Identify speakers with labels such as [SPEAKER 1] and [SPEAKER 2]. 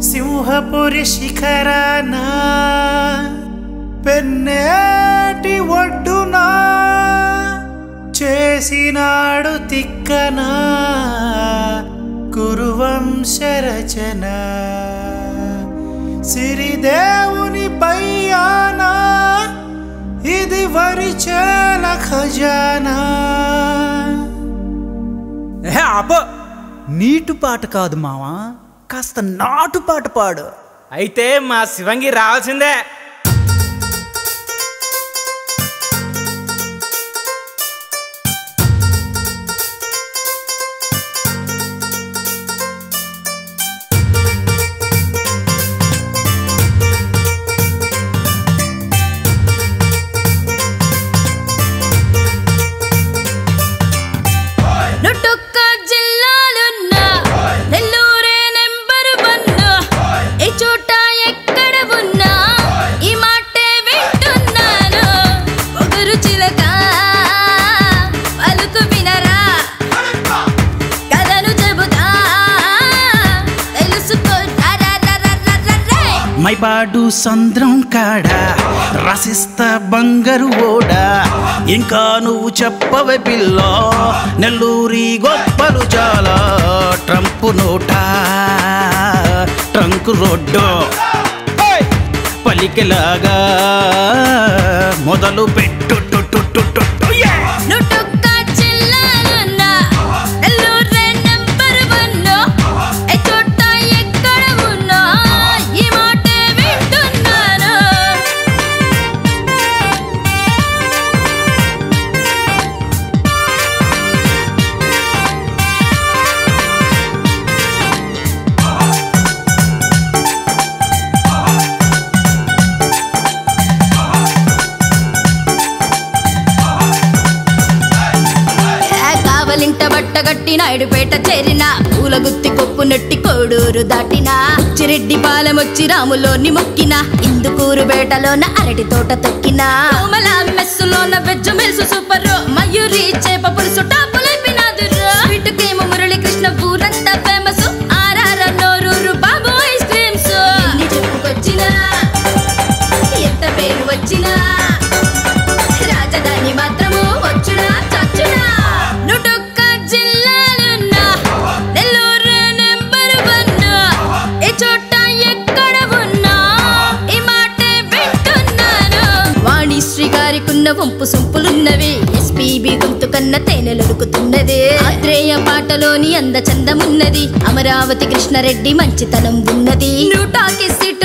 [SPEAKER 1] సింహపురి శిఖరాన పెన్నేటి ఒడ్డున చేసినాడు తిక్కన కురువంశ రచన సిరిదేవుని పయ్యానా ఇది వరిచేల ఖజానా
[SPEAKER 2] ఏ ఆపో నీటు పాట కాదు మావా కాస్త నాటు పాట పాడు
[SPEAKER 3] అయితే మా శివంగి రావాల్సిందే
[SPEAKER 4] నొట్టొక్క జిల్లాలున్న నెల్లూరే నెంబర్ వన్ ఈ చోట ఎక్కడ ఉన్నా ఈ మాటే వింటున్నాను ఒకరు చిలక పలుకు వినరా కథను చెబుతా తెలుసుకో రరరరరరరే.
[SPEAKER 1] మైపాడు సంద్రం కాడ రసిస్తా బంగారు ఓడ ఇంకా నువ్వు చెప్పవే పిల్ల నెల్లూరి గొప్పలు చాలా ట్రంప్ నోట ట్రంక్ రోడ్డు ఏయ్! పలికెలాగా మొదలు పెట్టు టు, టు, టు, టు, టు, yeah!
[SPEAKER 4] నూటొక్క జిల్లాలున్న నెల్లూరే నెంబర్ వన్ ఈ చోట ఎక్కడ ఉన్నా ఈ మాటే వింటున్నాను ఏ కావలింట బట్ట గట్టి నాయుడుపేట చేరిన పూల గుత్తి కొప్పు నెట్టి కోడూరు దాటిన చిరెడ్డి పాలెమొచ్చి రాములోని మొక్కిన ఇందుకూరు బేటలోన అరటి తోట తొక్కిన కోమల మెస్సులోన వెజ్జ మెల్సు సూపర్ మయూరి చేప పులుసు టాపులైపినాదు వీటుకేమో మురళీ కృష్ణ ఊరంతా ఫేమస్ ఆరార నోరూరు బాబు ఐస్ క్రీమ్స్ ఎన్ని చెప్పుకొచ్చినా ఎంత పేరు వచ్చినా రాజధాని మాత్రము వచ్చునా చచ్చునా నూటొక్క జిల్లాలున్నా నెల్లూరు నెంబర్ వన్ ఈ చోట ఎక్కడ ఉన్నా ఈ మాటే వింటున్నాను వాణిశ్రీ గారికున్న వంపు సొంపులున్నవి ఎస్పీబి గొంతు కన్న తేనెలొరుకుతున్నది ఆత్రేయ పాటలోని అంద చందమున్నది అమరావతి కృష్ణారెడ్డి మంచితనం ఉన్నది నూటాకి సీటు